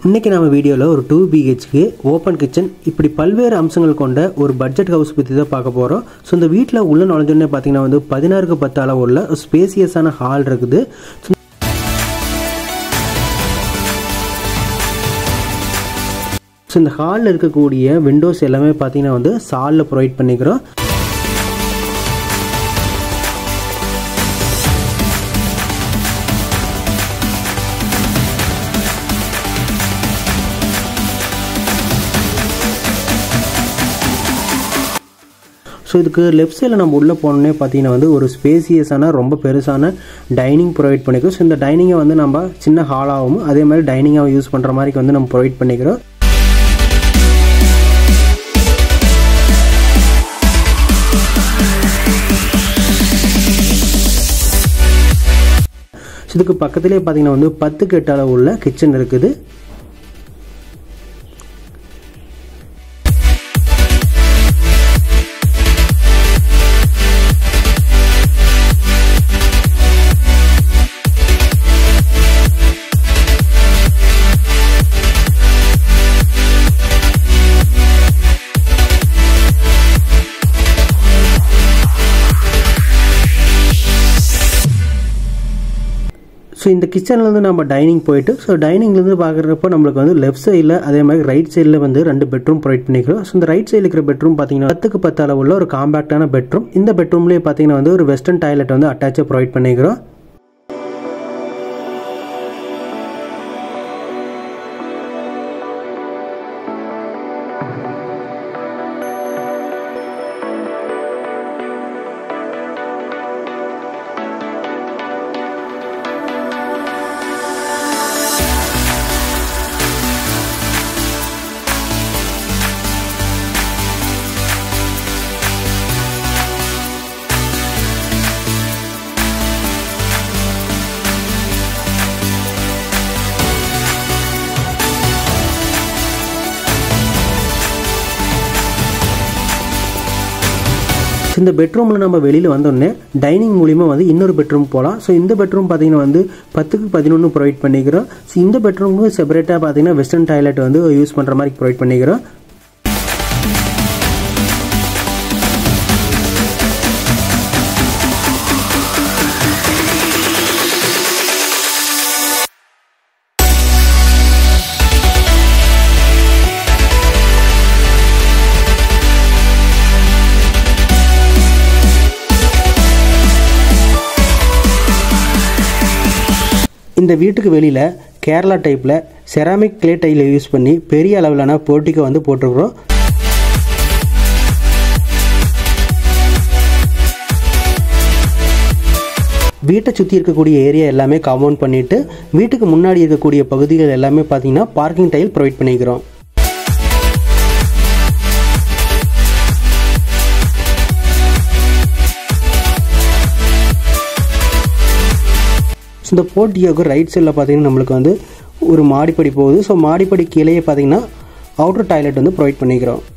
இன்றைக்கி நம்ம வீடியோவில் ஒரு டூ பிஹெச்கே ஓப்பன் கிச்சன் இப்படி பல்வேறு அம்சங்கள் கொண்ட ஒரு பட்ஜெட் ஹவுஸ் பற்றி தான் பார்க்க போகிறோம் ஸோ இந்த வீட்டில் உள்ள நுழைஞ்சோடனே பார்த்தீங்கன்னா வந்து பதினாறுக்கு பத்து அளவு உள்ள ஸ்பேசியஸான ஹால் இருக்குது ஸோ இந்த ஹாலில் இருக்கக்கூடிய விண்டோஸ் எல்லாமே பார்த்தீங்கன்னா வந்து சாலில் ப்ரொவைட் பண்ணிக்கிறோம் ஸோ இதுக்கு லெஃப்ட் சைடில் நம்ம உள்ளே போனோன்னே பார்த்தீங்கன்னா வந்து ஒரு ஸ்பேசியஸான ரொம்ப பெருசான டைனிங் ப்ரொவைட் பண்ணிக்கிறோம் ஸோ இந்த டைனிங்கை வந்து நம்ம சின்ன ஹாலாகவும் அதே மாதிரி டைனிங்காகவும் யூஸ் பண்ணுற மாதிரி வந்து நம்ம ப்ரொவைட் பண்ணிக்கிறோம் ஸோ இதுக்கு பக்கத்துலேயே பார்த்தீங்கன்னா வந்து பத்துக்கு எட்டு அளவு உள்ள கிச்சன் இருக்குது ஸோ இந்த கிச்சன்லேருந்து நம்ம டைனிங் போயிட்டு ஸோ டைனிங்லேருந்து பார்க்குறப்போ நம்மளுக்கு வந்து லெஃப்ட் சைடில் அதே மாதிரி ரைட் சைடில் வந்து ரெண்டு பெட்ரூம் ப்ரொவைட் பண்ணிக்கிறோம் ஸோ இந்த ரைட் சைடில் இருக்கிற பெட்ரூம் பார்த்தீங்கன்னா பத்துக்கு பத்து அளவுள்ள ஒரு காம்பேக்டான பெட்ரூம் இந்த பெட்ரூம்லேயே பார்த்தீங்கன்னா வந்து ஒரு வெஸ்டர்ன் டாய்லெட் வந்து அட்டாச்சாக ப்ரொவைட் பண்ணிக்கிறோம் இந்த பெட்ரூமில் நம்ம வெளியில் வந்தோடனே டைனிங் மூலிமா வந்து இன்னொரு பெட்ரூம் போகலாம் ஸோ இந்த பெட்ரூம் பார்த்தீங்கன்னா வந்து பத்துக்கு பதினொன்று ப்ரொவைட் பண்ணிக்கிறோம் ஸோ இந்த பெட்ரூமுக்கு செப்பரேட்டாக பார்த்தீங்கன்னா வெஸ்டர்ன் டாய்லெட் வந்து யூஸ் பண்ணுற மாதிரி ப்ரொவைட் பண்ணிக்கிறோம் இந்த வீட்டுக்கு வெளியில் கேரளா டைப்பில் செராமிக் கிளே டைல யூஸ் பண்ணி பெரிய அளவிலான போர்ட்டிக்கை வந்து போட்டிருக்கிறோம் வீட்டை சுற்றி இருக்கக்கூடிய ஏரியா எல்லாமே காம்பவுண்ட் பண்ணிவிட்டு வீட்டுக்கு முன்னாடி இருக்கக்கூடிய பகுதிகள் எல்லாமே பார்த்தீங்கன்னா பார்க்கிங் டைல் ப்ரொவைட் பண்ணிக்கிறோம் ஸோ இந்த போர்ட்டியோக்கு ரைட் சைடில் பார்த்தீங்கன்னா நம்மளுக்கு வந்து ஒரு மாடிப்படி போகுது ஸோ மாடிப்படி கீழே பார்த்தீங்கன்னா அவுட்டர் டாய்லெட் வந்து ப்ரொவைட் பண்ணிக்கிறோம்